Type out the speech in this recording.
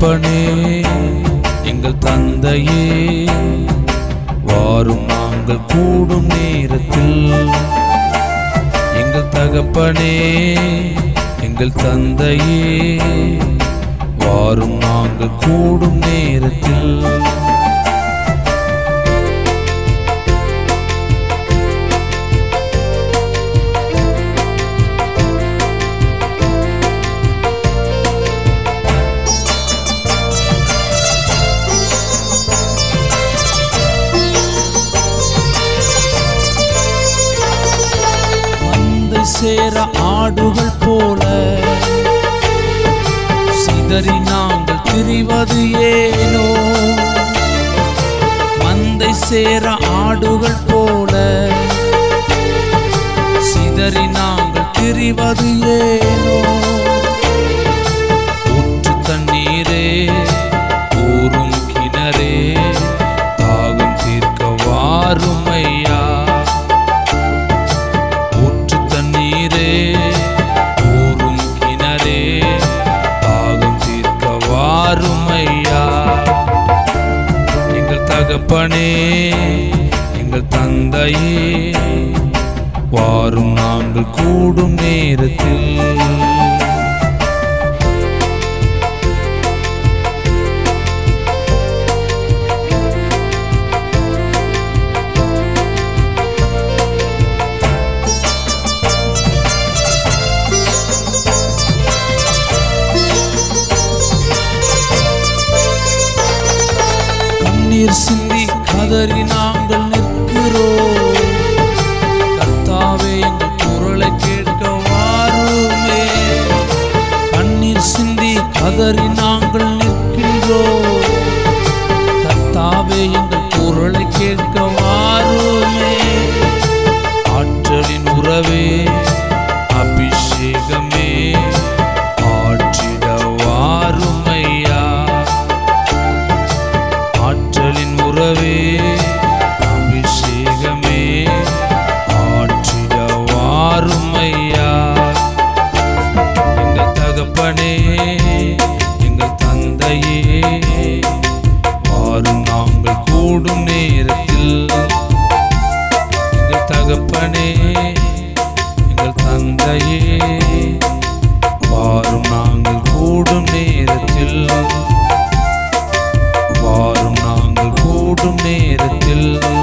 தகப்பனே எங்கள் தந்தையே வாரும் நாங்கள் கூடும் நேரத்தில் எங்கள் தகப்பனே எங்கள் தந்தையே வாரும் நாங்கள் கூடும் நேரத்தில் மந்தை சேர ஆடுகள் போல சிதறி நாங்கள் திரிவது ஏனோ மந்தை சேர ஆடுகள் போல சிதறி நாங்கள் திரிவது ஏனோ ஊற்று தண்ணீரே ஊறும் கிணறே தாகம் தீர்க்க வாரும் ஐயா ஊற்று தண்ணீரே ஊறும் கிணறே தாகம் தீர்க்க வாரும் ஐயா எங்கள் தகப்பனே எங்கள் தந்தையே வாரும் நாங்கள் கூடும் நேரத்தில் கண்ணீர் சிந்தி கதறி நாங்கள் நிற்கிறோம் கர்த்தாவே எங்கள் குரலை கேட்க வாருமே கண்ணீர் சிந்தி கதறி நாங்கள் நிற்கின்றோம் கர்த்தாவே எங்கள் குரலை கேட்க வாருமே ஆற்றலின் உறவே அபிஷேகமே ஆற்றிட வாருமையா ஆற்றலின் உறவே அபிஷேகமே ஆற்றிட வாருமையா எங்கள் தகப்பனே எங்கள் தந்தையே வாரும் நாங்கள் கூடும் நேரத்தில் எங்கள் தகப்பனே எங்கள் தந்தையே வாரும் நாங்கள் கூடும் நேரத்தில் வாரும் நாங்கள் கூடும் நேரத்தில்